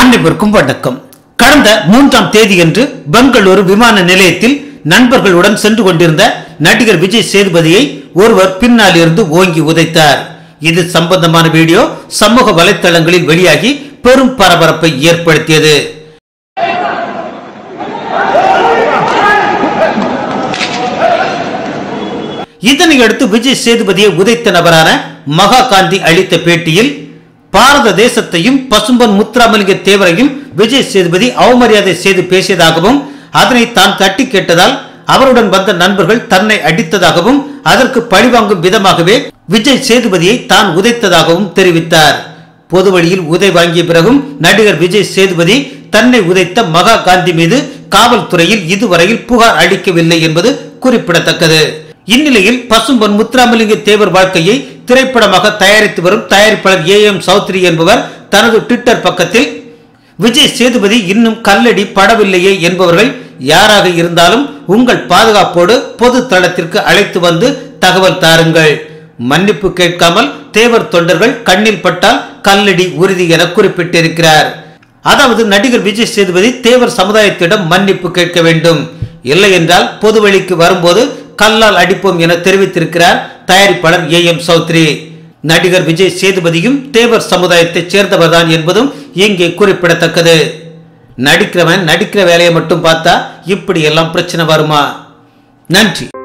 அனைவருக்கும் வணக்கம் கடந்த மூன்றாம் தேதியன்று பெங்களூரு விமான நிலையத்தில் நண்பர்களுடன் சென்று கொண்டிருந்த நடிகர் விஜய் சேதுபதியை ஒருவர் பின்னால் இருந்து ஓங்கி உதைத்தார் இது சம்பந்தமான வீடியோ சமூக வலைத்தளங்களில் வெளியாகி பெரும் பரபரப்பை ஏற்படுத்தியது இதனை அடுத்து விஜய் சேதுபதியை உதைத்த நபரான மகா காந்தி அளித்த பேட்டியில் பாரத தேசத்தையும் பசும்பன் முத்துராமலிங்க தேவரையும் விஜய் சேதுபதி அவமரியாதை செய்து பேசியதாகவும் அதனை தான் தட்டி கேட்டதால் அவருடன் வந்த நண்பர்கள் தன்னை அடித்ததாகவும் அதற்கு பழிவாங்கும் விதமாகவே விஜய் சேதுபதியை தான் உதைத்ததாகவும் தெரிவித்தார் பொது வழியில் உதை வாங்கிய பிறகும் நடிகர் விஜய் சேதுபதி தன்னை உதைத்த மகா காந்தி மீது காவல்துறையில் இதுவரையில் புகார் அளிக்கவில்லை என்பது குறிப்பிடத்தக்கது இந்நிலையில் பசும்பொன் முத்துராமலிங்க தேவர் வாழ்க்கையை திரைப்படமாக தயாரித்து வரும் தயாரிப்பாளர் ஏ எம் சௌத்ரி என்பவர் தனது ட்விட்டர் பக்கத்தில் விஜய் சேதுபதி இன்னும் கல்லடி படவில்லையே என்பவர்கள் யாராக இருந்தாலும் உங்கள் பாதுகாப்போடு பொது தளத்திற்கு அழைத்து வந்து தகவல் தாருங்கள் மன்னிப்பு கேட்காமல் தேவர் தொண்டர்கள் கண்ணில் பட்டால் கல்லடி உறுதி என குறிப்பிட்டிருக்கிறார் அதாவது நடிகர் விஜய் சேதுபதி தேவர் சமுதாயத்திடம் மன்னிப்பு கேட்க வேண்டும் இல்லை என்றால் பொது வழிக்கு வரும்போது கல்லால் அடிப்போம் என தெரிவித்திருக்கிறார் தயாரிப்பாளர் ஏ எம் சௌத்ரி நடிகர் விஜய் சேதுபதியும் தேவர் சமுதாயத்தைச் சேர்ந்தவர்தான் என்பதும் இங்கே குறிப்பிடத்தக்கது நடிக்கிறவன் நடிக்கிற வேலையை மட்டும் பார்த்தா இப்படி எல்லாம் பிரச்சனை வருமா நன்றி